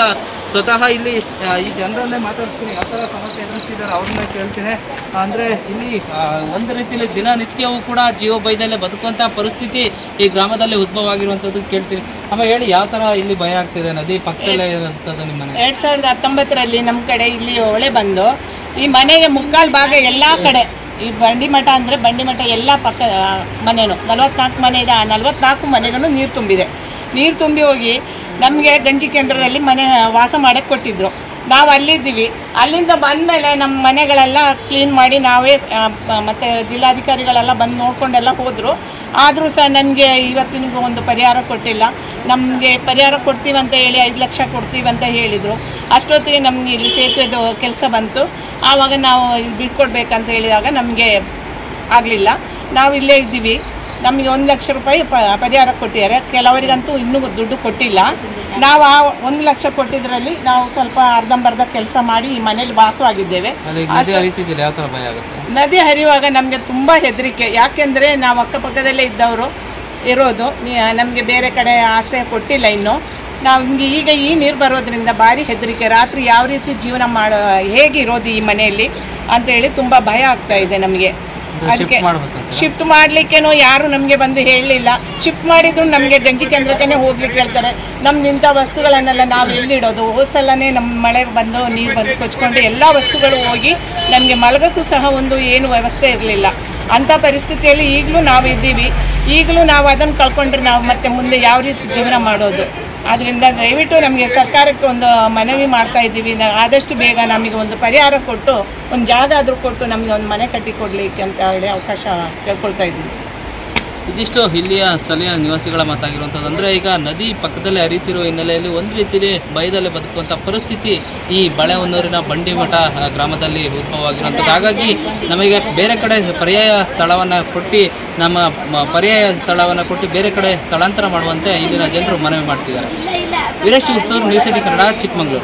ಸ್ವತಃ ಇಲ್ಲಿ ಆ, ಈ ಜನರನ್ನೇ ಮಾತಾಡ್ತೀನಿ ಯಾವ ಥರ ಸಮಸ್ಯೆ ಎದುರಿಸ್ತಿದ್ದಾರೆ ಅವ್ರನ್ನ ಕೇಳ್ತೀನಿ ಅಂದರೆ ಇಲ್ಲಿ ಆ, ಒಂದು ರೀತಿಯಲ್ಲಿ ದಿನನಿತ್ಯವೂ ಕೂಡ ಜೀವ ಭಯದಲ್ಲೇ ಬದುಕುವಂಥ ಪರಿಸ್ಥಿತಿ ಈ ಗ್ರಾಮದಲ್ಲಿ ಉದ್ಭವ ಆಗಿರುವಂಥದ್ದು ಕೇಳ್ತೀನಿ ಅಮ್ಮ ಹೇಳಿ ಯಾವ ಥರ ಇಲ್ಲಿ ಭಯ ಆಗ್ತಿದೆ ನದಿ ಪಕ್ಕದಲ್ಲೇ ಇರುವಂಥದ್ದು ನಿಮ್ಮ ಮನೆ ಎರಡ್ ಸಾವಿರದ ಹತ್ತೊಂಬತ್ತರಲ್ಲಿ ನಮ್ಮ ಕಡೆ ಇಲ್ಲಿ ಹೊಳೆ ಬಂದು ಈ ಮನೆಗೆ ಮುಕ್ಕಾಲು ಭಾಗ ಎಲ್ಲ ಕಡೆ ಈ ಬಂಡಿಮಠ ಅಂದರೆ ಬಂಡಿಮಠ ಎಲ್ಲ ಪಕ್ಕ ಆ, ಮನೆನೂ ನಲವತ್ನಾಲ್ಕು ಮನೆ ಇದೆ ಆ ನಲವತ್ನಾಲ್ಕು ಮನೆಗೂ ನೀರು ತುಂಬಿದೆ ನೀರು ತುಂಬಿ ಹೋಗಿ ನಮಗೆ ಗಂಜಿ ಕೇಂದ್ರದಲ್ಲಿ ಮನೆ ವಾಸ ಮಾಡಕ್ಕೆ ಕೊಟ್ಟಿದ್ರು ನಾವು ಅಲ್ಲಿದ್ದೀವಿ ಅಲ್ಲಿಂದ ಬಂದಮೇಲೆ ನಮ್ಮ ಮನೆಗಳೆಲ್ಲ ಕ್ಲೀನ್ ಮಾಡಿ ನಾವೇ ಆ, ಪ- ಮತ್ತೆ ಜಿಲ್ಲಾಧಿಕಾರಿಗಳೆಲ್ಲ ಬಂದು ನೋಡ್ಕೊಂಡೆಲ್ಲ ಹೋದರು ಆದರೂ ಸಹ ನನಗೆ ಇವತ್ತಿನಿಗೂ ಒಂದು ಪರಿಹಾರ ಕೊಟ್ಟಿಲ್ಲ ನಮಗೆ ಪರಿಹಾರ ಕೊಡ್ತೀವಿ ಅಂತ ಹೇಳಿ ಐದು ಲಕ್ಷ ಕೊಡ್ತೀವಿ ಅಂತ ಹೇಳಿದರು ಅಷ್ಟೊತ್ತಿಗೆ ನಮಗೆ ಇಲ್ಲಿ ಸೇತುವೆದು ಕೆಲಸ ಬಂತು ಆವಾಗ ನಾವು ಇಲ್ಲಿ ಬಿಟ್ಕೊಡ್ಬೇಕಂತ ಹೇಳಿದಾಗ ನಮಗೆ ಆಗಲಿಲ್ಲ ನಾವು ಇಲ್ಲೇ ಇದ್ದೀವಿ ನಮಗೆ ಒಂದು ಲಕ್ಷ ರೂಪಾಯಿ ಪ ಪರಿಹಾರ ಕೊಟ್ಟಿದ್ದಾರೆ ಕೆಲವರಿಗಂತೂ ಇನ್ನೂ ದುಡ್ಡು ಕೊಟ್ಟಿಲ್ಲ ನಾವು ಆ ಒಂದು ಲಕ್ಷ ಕೊಟ್ಟಿದ್ರಲ್ಲಿ ನಾವು ಸ್ವಲ್ಪ ಅರ್ಧಂಬರ್ಧ ಕೆಲಸ ಮಾಡಿ ಈ ಮನೇಲಿ ವಾಸವಾಗಿದ್ದೇವೆ ಅಲ್ಲಿ ನದಿ ಹರಿತಿದ್ದಿಲ್ಲ ಯಾವ ಥರ ಭಯ ಆಗುತ್ತೆ ನದಿ ಹರಿಯುವಾಗ ನಮಗೆ ತುಂಬ ಹೆದರಿಕೆ ಯಾಕೆಂದರೆ ನಾವು ಅಕ್ಕಪಕ್ಕದಲ್ಲೇ ಇದ್ದವರು ಇರೋದು ನಮಗೆ ಬೇರೆ ಕಡೆ ಆಶ್ರಯ ಕೊಟ್ಟಿಲ್ಲ ಇನ್ನು ನಮಗೆ ಈಗ ಈ ನೀರು ಬರೋದ್ರಿಂದ ಭಾರಿ ಹೆದರಿಕೆ ರಾತ್ರಿ ಯಾವ ರೀತಿ ಜೀವನ ಮಾಡೋ ಹೇಗೆ ಇರೋದು ಈ ಮನೆಯಲ್ಲಿ ಅಂತೇಳಿ ತುಂಬ ಭಯ ಆಗ್ತಾ ಇದೆ ನಮಗೆ ಅದಕ್ಕೆ ಮಾಡ್ಬೇಕಂತ ಶಿಫ್ಟ್ ಮಾಡ್ಲಿಕ್ಕೇನೋ ಯಾರು ನಮಗೆ ಬಂದು ಹೇಳಲಿಲ್ಲ ಶಿಫ್ಟ್ ಮಾಡಿದ್ರು ನಮಗೆ ಗಂಜಿ ಕೇಂದ್ರಕ್ಕೆ ಹೋಗ್ಲಿಕ್ಕೆ ಹೇಳ್ತಾರೆ ನಮ್ದು ಇಂಥ ವಸ್ತುಗಳನ್ನೆಲ್ಲ ನಾವು ಎಲ್ಲಿಡೋದು ಹೋಸಲನೇ ನಮ್ಮ ಮಳೆ ಬಂದು ನೀರು ಬಂದು ಕೊಚ್ಕೊಂಡು ಎಲ್ಲ ವಸ್ತುಗಳು ಹೋಗಿ ನಮಗೆ ಮಲಗಕ್ಕೂ ಸಹ ಒಂದು ಏನು ವ್ಯವಸ್ಥೆ ಇರಲಿಲ್ಲ ಅಂಥ ಪರಿಸ್ಥಿತಿಯಲ್ಲಿ ಈಗಲೂ ನಾವು ಇದ್ದೀವಿ ಈಗಲೂ ನಾವು ಅದನ್ನು ಕಳ್ಕೊಂಡ್ರೆ ನಾವು ಮತ್ತೆ ಮುಂದೆ ಯಾವ ರೀತಿ ಜೀವನ ಮಾಡೋದು ಆದ್ದರಿಂದ ದಯವಿಟ್ಟು ನಮಗೆ ಸರ್ಕಾರಕ್ಕೆ ಒಂದು ಮನವಿ ಮಾಡ್ತಾ ಇದ್ದೀವಿ ನಾ- ಆದಷ್ಟು ಬೇಗ ನಮಗೆ ಒಂದು ಪರಿಹಾರ ಕೊಟ್ಟು ಒಂದು ಜಾಗ ಆದರೂ ಕೊಟ್ಟು ನಮಗೆ ಒಂದು ಮನೆ ಕಟ್ಟಿ ಕೊಡಲಿಕ್ಕೆ ಅಂತ ಹೇಳಿ ಅವಕಾಶ ಕೇಳ್ಕೊಳ್ತಾ ಇದ್ದೀವಿ ಇದಿಷ್ಟು ಇಲ್ಲಿಯ ಸ್ಥಳೀಯ ನಿವಾಸಿಗಳ ಮಾತಾಗಿರುವಂಥದ್ದು ಅಂದರೆ ಈಗ ನದಿ ಪಕ್ಕದಲ್ಲೇ ಹರಿತಿರುವ ಹಿನ್ನೆಲೆಯಲ್ಲಿ ಒಂದು ರೀತಿಯಲ್ಲಿ ಭಯದಲ್ಲೇ ಬದುಕುವಂಥ ಪರಿಸ್ಥಿತಿ ಈ ಬಳೆಹೊನ್ನೂರಿನ ಬಂಡಿಮಠ ಆ, ಗ್ರಾಮದಲ್ಲಿ ಉದ್ಭವ ಆಗಿರುವಂಥದ್ದು ಹಾಗಾಗಿ ನಮಗೆ ಬೇರೆ ಕಡೆ ಪರ್ಯಾಯ ಸ್ಥಳವನ್ನು ಕೊಟ್ಟು ನಮ್ಮ ಮ- ಪರ್ಯಾಯ ಸ್ಥಳವನ್ನು ಕೊಟ್ಟು ಬೇರೆ ಕಡೆ ಸ್ಥಳಾಂತರ ಮಾಡುವಂತೆ ಇಲ್ಲಿನ ಜನರು ಮನವಿ ಮಾಡ್ತಿದ್ದಾರೆ ವೀರೇಶ್ ಹುಸೂರು ನ್ಯೂಸ್ ಸಿಟಿ ಕನ್ನಡ ಚಿಕ್ಕಮಗಳೂರು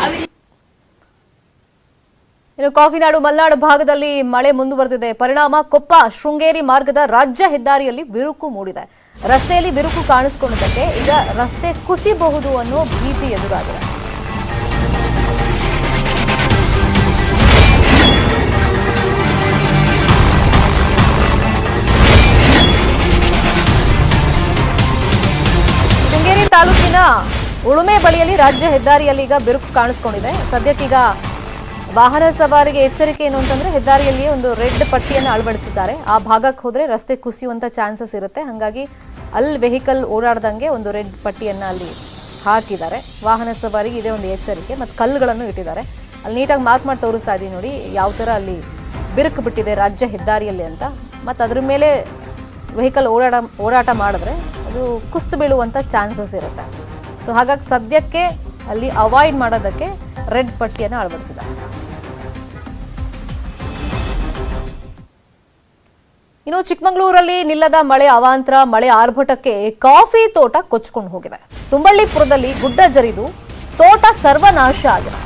ಇನ್ನು ಕಾಫಿನಾಡು ಮಲೆನಾಡು ಭಾಗದಲ್ಲಿ ಮಳೆ ಮುಂದುವರೆದಿದೆ ಪರಿಣಾಮ ಕೊಪ್ಪ ಶೃಂಗೇರಿ ಮಾರ್ಗದ ರಾಜ್ಯ ಹೆದ್ದಾರಿಯಲ್ಲಿ ಬಿರುಕು ಮೂಡಿದೆ ರಸ್ತೆಯಲ್ಲಿ ಬಿರುಕು ಕಾಣಿಸಿಕೊಂಡಿದ್ದಕ್ಕೆ ಈಗ ರಸ್ತೆ ಕುಸಿಬಹುದು ಅನ್ನೋ ಭೀತಿ ಎದುರಾಗಿದೆ ಶೃಂಗೇರಿ ತಾಲೂಕಿನ ಉಳುಮೆ ಬಳಿಯಲ್ಲಿ ರಾಜ್ಯ ಹೆದ್ದಾರಿಯಲ್ಲಿ ಈಗ ಬಿರುಕು ಕಾಣಿಸ್ಕೊಂಡಿದೆ ಸದ್ಯಕ್ಕೀಗ ವಾಹನ ಸವಾರಿಗೆ ಎಚ್ಚರಿಕೆ ಏನು ಅಂತಂದ್ರೆ ಹೆದ್ದಾರಿಯಲ್ಲಿ ಒಂದು ರೆಡ್ ಪಟ್ಟಿಯನ್ನು ಅಳವಡಿಸಿದ್ದಾರೆ ಆ ಭಾಗಕ್ಕೆ ಹೋದ್ರೆ ರಸ್ತೆ ಕುಸಿಯುವಂತ ಚಾನ್ಸಸ್ ಇರುತ್ತೆ ಹಾಗಾಗಿ ಅಲ್ಲಿ ವೆಹಿಕಲ್ ಓಡಾಡ್ದಂಗೆ ಒಂದು ರೆಡ್ ಪಟ್ಟಿಯನ್ನ ಅಲ್ಲಿ ಹಾಕಿದ್ದಾರೆ ವಾಹನ ಸವಾರಿಗೆ ಇದೇ ಒಂದು ಎಚ್ಚರಿಕೆ ಮತ್ತು ಕಲ್ಲುಗಳನ್ನು ಇಟ್ಟಿದ್ದಾರೆ ಅಲ್ಲಿ ನೀಟಾಗಿ ಮಾರ್ಕ್ ಮಾಡಿ ತೋರಿಸ್ತಾ ಇದೀವಿ ನೋಡಿ ಯಾವ ಥರ ಅಲ್ಲಿ ಬಿರುಕು ಬಿಟ್ಟಿದೆ ರಾಜ್ಯ ಹೆದ್ದಾರಿಯಲ್ಲಿ ಅಂತ ಮತ್ತು ಅದ್ರ ಮೇಲೆ ವೆಹಿಕಲ್ ಓಡಾಡ ಓಡಾಟ ಮಾಡಿದ್ರೆ ಅದು ಕುಸ್ತು ಬೀಳುವಂಥ ಚಾನ್ಸಸ್ ಇರುತ್ತೆ ಸೊ ಹಾಗಾಗಿ ಸದ್ಯಕ್ಕೆ ಅಲ್ಲಿ ಅವಾಯ್ಡ್ ಮಾಡೋದಕ್ಕೆ ರೆಡ್ ಪಟ್ಟಿಯನ್ನು ಅಳವಡಿಸಿದ್ದಾರೆ ಇನ್ನು ಚಿಕ್ಕಮಗಳೂರಲ್ಲಿ ನಿಲ್ಲದ ಮಳೆ ಅವಾಂತರ ಮಳೆ ಆರ್ಭಟಕ್ಕೆ ಕಾಫಿ ತೋಟ ಕೊಚ್ಕೊಂಡು ಹೋಗಿದೆ ತುಂಬಳ್ಳಿಪುರದಲ್ಲಿ ಗುಡ್ಡ ಜರಿದು ತೋಟ ಸರ್ವನಾಶ ಆಗಿದೆ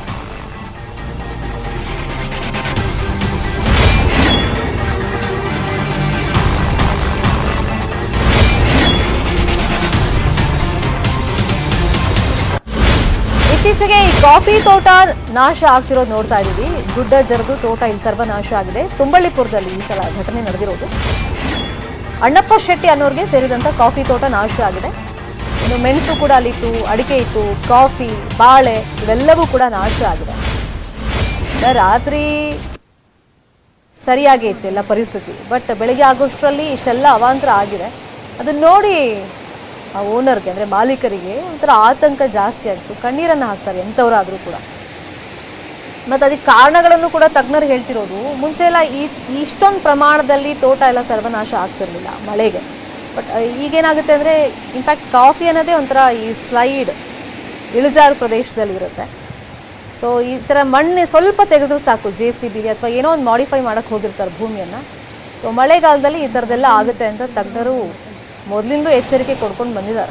ಇತ್ತೀಚೆಗೆ ಈ ಕಾಫಿ ತೋಟ ನಾಶ ಆಗ್ತಿರೋದು ನೋಡ್ತಾ ಇದೀವಿ ಗುಡ್ಡ ಜರಿದು ತೋಟ ಇಲ್ಲಿ ಸರ್ವನಾಶ ಆಗಿದೆ ತುಂಬಳ್ಳಿಪುರದಲ್ಲಿ ಈ ಸಲ ಘಟನೆ ನಡೆದಿರೋದು ಅಣ್ಣಪ್ಪ ಶೆಟ್ಟಿ ಅನ್ನೋರ್ಗೆ ಸೇರಿದಂತ ಕಾಫಿ ತೋಟ ನಾಶ ಆಗಿದೆ ಇನ್ನು ಮೆಣಸು ಕೂಡ ಅಲ್ಲಿತ್ತು ಅಡಿಕೆ ಇತ್ತು ಕಾಫಿ ಬಾಳೆ ಇವೆಲ್ಲವೂ ಕೂಡ ನಾಶ ಆಗಿದೆ ಈಗ ರಾತ್ರಿ ಸರಿಯಾಗಿ ಇತ್ತು ಎಲ್ಲ ಪರಿಸ್ಥಿತಿ ಬಟ್ ಬೆಳಗ್ಗೆ ಆಗೋಷ್ಟರಲ್ಲಿ ಇಷ್ಟೆಲ್ಲ ಅವಾಂತರ ಆಗಿದೆ ಅದನ್ನ ನೋಡಿ ಆ ಓನರ್ಗೆ ಅಂದರೆ ಮಾಲೀಕರಿಗೆ ಒಂಥರ ಆತಂಕ ಜಾಸ್ತಿ ಆಯಿತು ಕಣ್ಣೀರನ್ನು ಹಾಕ್ತಾರೆ ಎಂಥವರಾದರೂ ಕೂಡ ಮತ್ತು ಅದಕ್ಕೆ ಕಾರಣಗಳನ್ನು ಕೂಡ ತಜ್ಞರು ಹೇಳ್ತಿರೋದು ಮುಂಚೆ ಎಲ್ಲ ಈ ಇಷ್ಟೊಂದು ಪ್ರಮಾಣದಲ್ಲಿ ತೋಟ ಎಲ್ಲ ಸರ್ವನಾಶ ಆಗ್ತಿರ್ಲಿಲ್ಲ ಮಳೆಗೆ ಬಟ್ ಈಗೇನಾಗುತ್ತೆ ಅಂದರೆ ಇನ್ಫ್ಯಾಕ್ಟ್ ಕಾಫಿ ಅನ್ನೋದೇ ಒಂಥರ ಈ ಸ್ಲೈಡ್ ಇಳಿಜಾರು ಪ್ರದೇಶದಲ್ಲಿ ಇರುತ್ತೆ ಸೊ ಈ ಥರ ಮಣ್ಣು ಸ್ವಲ್ಪ ತೆಗೆದ್ರು ಸಾಕು ಜೆ ಸಿ ಬಿಲಿ ಅಥವಾ ಏನೋ ಒಂದು ಮಾಡಿಫೈ ಮಾಡೋಕ್ಕೆ ಹೋಗಿರ್ತಾರೆ ಭೂಮಿಯನ್ನು ಸೊ ಮಳೆಗಾಲದಲ್ಲಿ ಈ ಥರದ್ದೆಲ್ಲ ಆಗುತ್ತೆ ಅಂತ ತಜ್ಞರು ಮೊದಲಿಂದೂ ಎಚ್ಚರಿಕೆ ಕೊಡ್ಕೊಂಡು ಬಂದಿದ್ದಾರೆ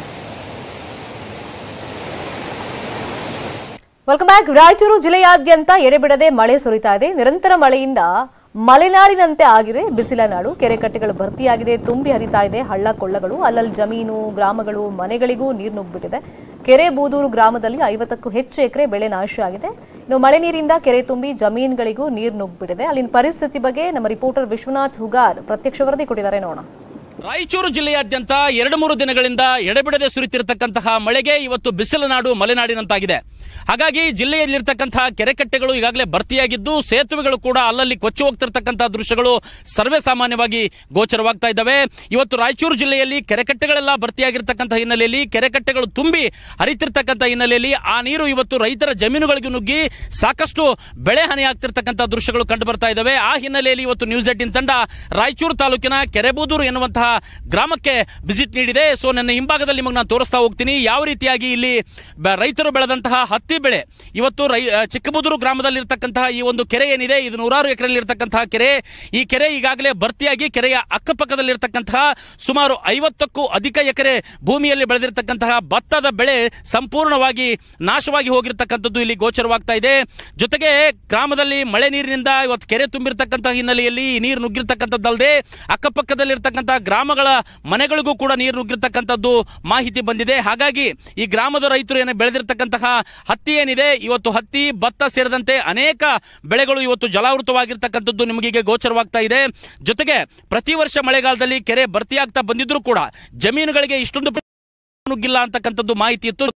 ವೆಲ್ಕಮ್ ಬ್ಯಾಕ್ ರಾಯಚೂರು ಜಿಲ್ಲೆಯಾದ್ಯಂತ ಎಡೆಬಿಡದೆ ಮಳೆ ಸುರಿತಾ ಇದೆ ನಿರಂತರ ಮಳೆಯಿಂದ ಮಲೆನಾಡಿನಂತೆ ಆಗಿದೆ ಬಿಸಿಲ ನಾಡು ಕೆರೆ ಕಟ್ಟೆಗಳು ಭರ್ತಿಯಾಗಿದೆ ತುಂಬಿ ಹರಿತಾ ಇದೆ ಹಳ್ಳ ಕೊಳ್ಳಗಳು ಅಲ್ಲಲ್ಲಿ ಜಮೀನು ಗ್ರಾಮಗಳು ಮನೆಗಳಿಗೂ ನೀರು ನುಗ್ಬಿಟ್ಟಿದೆ ಕೆರೆ ಬೂದೂರು ಗ್ರಾಮದಲ್ಲಿ ಐವತ್ತಕ್ಕೂ ಹೆಚ್ಚು ಎಕರೆ ಬೆಳೆ ನಾಶ ಆಗಿದೆ ಇನ್ನು ಮಳೆ ನೀರಿಂದ ಕೆರೆ ತುಂಬಿ ಜಮೀನುಗಳಿಗೂ ನೀರು ನುಗ್ಗಿಬಿಟ್ಟಿದೆ ಅಲ್ಲಿನ ಪರಿಸ್ಥಿತಿ ಬಗ್ಗೆ ನಮ್ಮ ರಿಪೋರ್ಟರ್ ವಿಶ್ವನಾಥ್ ಹುಗಾರ್ ಪ್ರತ್ಯಕ್ಷ ವರದಿ ಕೊಟ್ಟಿದ್ದಾರೆ ನೋಡೋಣ ರಾಯಚೂರು ಜಿಲ್ಲೆಯಾದ್ಯಂತ ಎರಡು ಮೂರು ದಿನಗಳಿಂದ ಎಡೆಬಿಡದೆ ಸುರಿತಿರತಕ್ಕಂತಹ ಮಳೆಗೆ ಇವತ್ತು ಬಿಸಿಲು ನಾಡು ಮಲೆನಾಡಿನಂತಾಗಿದೆ ಹಾಗಾಗಿ ಜಿಲ್ಲೆಯಲ್ಲಿರ್ತಕ್ಕಂತಹ ಕೆರೆಕಟ್ಟೆಗಳು ಈಗಾಗಲೇ ಭರ್ತಿಯಾಗಿದ್ದು ಸೇತುವೆಗಳು ಕೂಡ ಅಲ್ಲಲ್ಲಿ ಕೊಚ್ಚಿ ಹೋಗ್ತಿರ್ತಕ್ಕಂತಹ ದೃಶ್ಯಗಳು ಸರ್ವೇ ಸಾಮಾನ್ಯವಾಗಿ ಗೋಚರವಾಗ್ತಾ ಇದ್ದಾವೆ ಇವತ್ತು ರಾಯಚೂರು ಜಿಲ್ಲೆಯಲ್ಲಿ ಕೆರೆಕಟ್ಟೆಗಳೆಲ್ಲ ಭರ್ತಿಯಾಗಿರ್ತಕ್ಕಂತಹ ಹಿನ್ನೆಲೆಯಲ್ಲಿ ಕೆರೆಕಟ್ಟೆಗಳು ತುಂಬಿ ಹರಿತಿರ್ತಕ್ಕಂಥ ಹಿನ್ನೆಲೆಯಲ್ಲಿ ಆ ನೀರು ಇವತ್ತು ರೈತರ ಜಮೀನುಗಳಿಗೆ ನುಗ್ಗಿ ಸಾಕಷ್ಟು ಬೆಳೆ ಹಾನಿ ಆಗ್ತಿರ್ತಕ್ಕಂಥ ದೃಶ್ಯಗಳು ಕಂಡು ಬರ್ತಾ ಇದ್ದಾವೆ ಆ ಹಿನ್ನೆಲೆಯಲ್ಲಿ ಇವತ್ತು ನ್ಯೂಸ್ ಏಟಿನ್ ತಂಡ ರಾಯಚೂರು ತಾಲೂಕಿನ ಕೆರೆಬೂದೂರು ಎನ್ನುವಂತಹ ಗ್ರಾಮಕ್ಕೆ ವಿಸಿಟ್ ನೀಡಿದೆ ಸೊ ನನ್ನ ಹಿಂಭಾಗದಲ್ಲಿ ನಿಮಗೆ ನಾನು ತೋರಿಸ್ತಾ ಹೋಗ್ತೀನಿ ಯಾವ ರೀತಿಯಾಗಿ ಇಲ್ಲಿ ಬ- ರೈತರು ಬೆಳೆದಂತಹ ಹತ್ತಿ ಬೆಳೆ ಇವತ್ತು ರೈ ಆ, ಚಿಕ್ಕಬೂದೂರು ಗ್ರಾಮದಲ್ಲಿರ್ತಕ್ಕಂತಹ ಈ ಒಂದು ಕೆರೆ ಏನಿದೆ ಇದು ನೂರಾರು ಎಕರೆಯಲ್ಲಿ ಇರ್ತಕ್ಕಂತಹ ಕೆರೆ ಈ ಕೆರೆ ಈಗಾಗಲೇ ಭರ್ತಿಯಾಗಿ ಕೆರೆಯ ಅಕ್ಕಪಕ್ಕದಲ್ಲಿರ್ತಕ್ಕಂತಹ ಸುಮಾರು ಐವತ್ತಕ್ಕೂ ಅಧಿಕ ಎಕರೆ ಭೂಮಿಯಲ್ಲಿ ಬೆಳೆದಿರ್ತಕ್ಕಂತಹ ಭತ್ತದ ಬೆಳೆ ಸಂಪೂರ್ಣವಾಗಿ ನಾಶವಾಗಿ ಹೋಗಿರ್ತಕ್ಕಂಥದ್ದು ಇಲ್ಲಿ ಗೋಚರವಾಗ್ತಾ ಇದೆ ಜೊತೆಗೆ ಗ್ರಾಮದಲ್ಲಿ ಮಳೆ ನೀರಿನಿಂದ ಇವತ್ತು ಕೆರೆ ತುಂಬಿರ್ತಕ್ಕಂತಹ ಹಿನ್ನೆಲೆಯಲ್ಲಿ ಈ ನೀರು ನುಗ್ಗಿರ್ತಕ್ಕಂಥದ್ದಲ್ಲದೆ ಅಕ್ಕಪಕ್ಕದಲ್ಲಿರ್ತಕ್ಕಂತಹ ಗ್ರಾಮಗಳ ಮನೆಗಳಿಗೂ ಕೂಡ ನೀರು ನುಗ್ಗಿರ್ತಕ್ಕಂಥದ್ದು ಮಾಹಿತಿ ಬಂದಿದೆ ಹಾಗಾಗಿ ಈ ಗ್ರಾಮದ ರೈತರು ಏನೇ ಬೆಳೆದಿರ್ತಕ್ಕಂತಹ ಹತ್ತಿ ಏನಿದೆ ಇವತ್ತು ಹತ್ತಿ ಭತ್ತ ಸೇರಿದಂತೆ ಅನೇಕ ಬೆಳೆಗಳು ಇವತ್ತು ಜಲಾವೃತವಾಗಿರ್ತಕ್ಕಂಥದ್ದು ನಿಮಗೀಗ ಗೋಚರವಾಗ್ತಾ ಇದೆ ಜೊತೆಗೆ ಪ್ರತಿ ವರ್ಷ ಮಳೆಗಾಲದಲ್ಲಿ ಕೆರೆ ಭರ್ತಿಯಾಗ್ತಾ ಬಂದಿದ್ರು ಕೂಡ ಜಮೀನುಗಳಿಗೆ ಇಷ್ಟೊಂದು ನುಗ್ಗಿಲ್ಲ ಅಂತಕ್ಕಂಥದ್ದು ಮಾಹಿತಿ ಇತ್ತು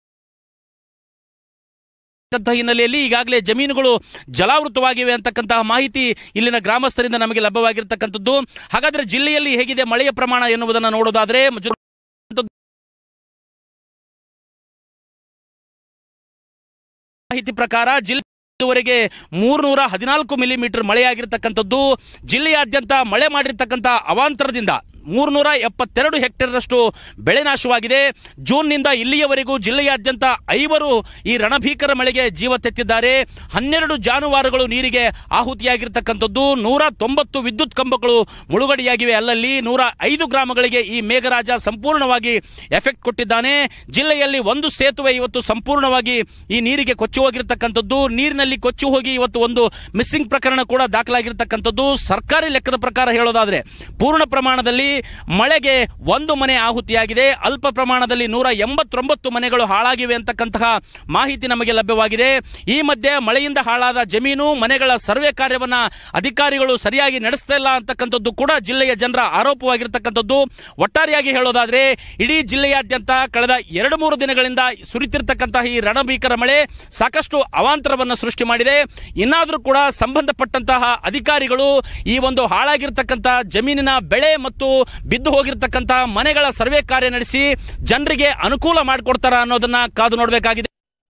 ಅಂತಕ್ಕಂಥ ಹಿನ್ನೆಲೆಯಲ್ಲಿ ಈಗಾಗಲೇ ಜಮೀನುಗಳು ಜಲಾವೃತವಾಗಿವೆ ಅಂತಕ್ಕಂತಹ ಮಾಹಿತಿ ಇಲ್ಲಿನ ಗ್ರಾಮಸ್ಥರಿಂದ ನಮಗೆ ಲಭ್ಯವಾಗಿರ್ತಕ್ಕಂಥದ್ದು ಹಾಗಾದ್ರೆ ಜಿಲ್ಲೆಯಲ್ಲಿ ಹೇಗಿದೆ ಮಳೆಯ ಪ್ರಮಾಣ ಎನ್ನುವುದನ್ನು ನೋಡೋದಾದ್ರೆ ಜೊ- ಮಾಹಿತಿ ಪ್ರಕಾರ ಜಿಲ್ಲೆ ಇದುವರೆಗೆ ಮೂರ್ನೂರ ಹದಿನಾಲ್ಕು ಮಿಲಿಮೀಟರ್ ಮಳೆಯಾಗಿರ್ತಕ್ಕಂಥದ್ದು ಜಿಲ್ಲೆಯಾದ್ಯಂತ ಮಳೆ ಮಾಡಿರ್ತಕ್ಕಂಥ ಅವಾಂತರದಿಂದ ಮೂರ್ನೂರ ಎಪ್ಪತ್ತೆರಡು ಹೆಕ್ಟೇರ್ನಷ್ಟು ಬೆಳೆ ನಾಶವಾಗಿದೆ ಜೂನ್ನಿಂದ ಇಲ್ಲಿಯವರೆಗೂ ಜಿಲ್ಲೆಯಾದ್ಯಂತ ಐವರು ಈ ರಣಭೀಕರ ಮಳೆಗೆ ಜೀವ ತೆತ್ತಿದ್ದಾರೆ ಹನ್ನೆರಡು ಜಾನುವಾರುಗಳು ನೀರಿಗೆ ಆಹುತಿಯಾಗಿರ್ತಕ್ಕಂಥದ್ದು ನೂರ ತೊಂಬತ್ತು ವಿದ್ಯುತ್ ಕಂಬಗಳು ಮುಳುಗಡೆಯಾಗಿವೆ ಅಲ್ಲಲ್ಲಿ ನೂರ ಐದು ಗ್ರಾಮಗಳಿಗೆ ಈ ಮೇಘರಾಜ ಸಂಪೂರ್ಣವಾಗಿ ಎಫೆಕ್ಟ್ ಕೊಟ್ಟಿದ್ದಾನೆ ಜಿಲ್ಲೆಯಲ್ಲಿ ಒಂದು ಸೇತುವೆ ಇವತ್ತು ಸಂಪೂರ್ಣವಾಗಿ ಈ ನೀರಿಗೆ ಕೊಚ್ಚಿ ಹೋಗಿರ್ತಕ್ಕಂಥದ್ದು ನೀರಿನಲ್ಲಿ ಕೊಚ್ಚಿ ಹೋಗಿ ಇವತ್ತು ಒಂದು ಮಿಸ್ಸಿಂಗ್ ಪ್ರಕರಣ ಕೂಡ ದಾಖಲಾಗಿರ್ತಕ್ಕಂಥದ್ದು ಸರ್ಕಾರಿ ಲೆಕ್ಕದ ಪ್ರಕಾರ ಹೇಳೋದಾದ್ರೆ ಪೂರ್ಣ ಪ್ರಮಾಣದಲ್ಲಿ ಮಳೆಗೆ ಒಂದು ಮನೆ ಆಹುತಿಯಾಗಿದೆ ಅಲ್ಪ ಪ್ರಮಾಣದಲ್ಲಿ ನೂರ ಎಂಬತ್ತೊಂಬತ್ತು ಮನೆಗಳು ಹಾಳಾಗಿವೆ ಅಂತಕ್ಕಂತಹ ಮಾಹಿತಿ ನಮಗೆ ಲಭ್ಯವಾಗಿದೆ ಈ ಮಧ್ಯೆ ಮಳೆಯಿಂದ ಹಾಳಾದ ಜಮೀನು ಮನೆಗಳ ಸರ್ವೆ ಕಾರ್ಯವನ್ನ ಅಧಿಕಾರಿಗಳು ಸರಿಯಾಗಿ ನಡೆಸ್ತಾ ಇಲ್ಲ ಅಂತಕ್ಕಂಥದ್ದು ಕೂಡ ಜಿಲ್ಲೆಯ ಜನರ ಆರೋಪವಾಗಿರ್ತಕ್ಕಂಥದ್ದು ಒಟ್ಟಾರೆಯಾಗಿ ಹೇಳೋದಾದ್ರೆ ಇಡೀ ಜಿಲ್ಲೆಯಾದ್ಯಂತ ಕಳೆದ ಎರಡು ಮೂರು ದಿನಗಳಿಂದ ಸುರಿತಿರ್ತಕ್ಕಂತಹ ಈ ರಣಭೀಕರ ಮಳೆ ಸಾಕಷ್ಟು ಅವಾಂತರವನ್ನು ಸೃಷ್ಟಿ ಮಾಡಿದೆ ಇನ್ನಾದರೂ ಕೂಡ ಸಂಬಂಧಪಟ್ಟಂತಹ ಅಧಿಕಾರಿಗಳು ಈ ಒಂದು ಹಾಳಾಗಿರ್ತಕ್ಕಂತಹ ಜಮೀನಿನ ಬೆಳೆ ಮತ್ತು ಬಿದ್ದು ಹೋಗಿರ್ತಕ್ಕಂತಹ ಮನೆಗಳ ಸರ್ವೆ ಕಾರ್ಯ ನಡೆಸಿ ಜನರಿಗೆ ಅನುಕೂಲ ಮಾಡಿಕೊಡ್ತಾರ ಅನ್ನೋದನ್ನ ಕಾದು ನೋಡಬೇಕಾಗಿದೆ